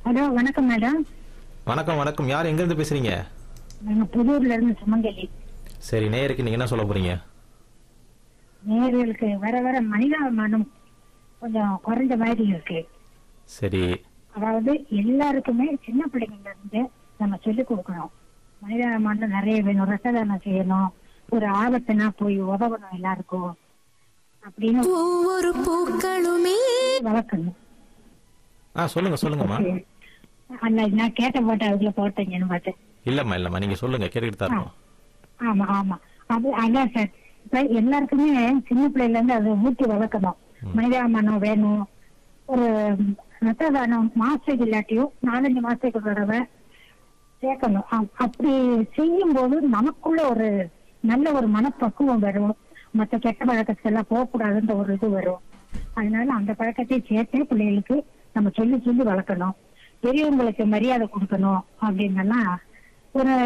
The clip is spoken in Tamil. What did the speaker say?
ஹலோ வணக்கம் மேடம் வணக்கம் வணக்கம் யார் எங்க இருந்து பேசுறீங்க நாங்க புதூர்ல இருந்து சுமங்கலி சரி நேயருக்கு நீங்க என்ன சொல்ல போறீங்க நேர்களுக்கு வர வர மனிதாபிமானம் கொஞ்சம் குறைஞ்ச மாதிரி இருக்கு சரி அதாவது எல்லாருக்குமே சின்ன பிள்ளைங்கள்ல இருந்து நம்ம சொல்லிக் கொடுக்கணும் மனிதாபிமானம் நிறைய வேணும் ரசதானம் செய்யணும் ஒரு ஆபத்துனா போய் உதவணும் எல்லாருக்கும் அப்படின்னு ஒவ்வொரு பூக்களுமே வளர்க்கணும் ஆ சொல்லுங்க சொல்லுங்கம்மா அல்ல நான் கேட்ட போட்டு அதுக்குள்ள போட்டீங்கன்னு பார்த்தேன் இல்லம்மா இல்லம்மா நீங்க சொல்லுங்க கேட்டுக்கிட்டு தான் இருக்கோம் ஆமா ஆமா அது அதான் சார் இப்ப எல்லாருக்குமே சின்ன பிள்ளைல இருந்து அதை ஊட்டி வளர்க்கணும் மனிதாபிமானம் வேணும் ஒரு ரத்த தானம் மாசத்துக்கு இல்லாட்டியும் நாலஞ்சு மாசத்துக்கு ஒரு தடவை சேர்க்கணும் அ- அப்படி செய்யும் போது நமக்குள்ள ஒரு நல்ல ஒரு மனப்பக்குவம் வரும் மத்த கெட்ட பழக்கத்துக்கெல்லாம் போகக்கூடாதுன்ற ஒரு இது வரும் அதனால அந்த பழக்கத்தை சேர்த்தே பிள்ளைகளுக்கு நம்ம சொல்லி சொல்லி வளர்க்கணும் பெரியவங்களுக்கு மரியாதை கொடுக்கணும் அப்படின்னெல்லாம் ஒரு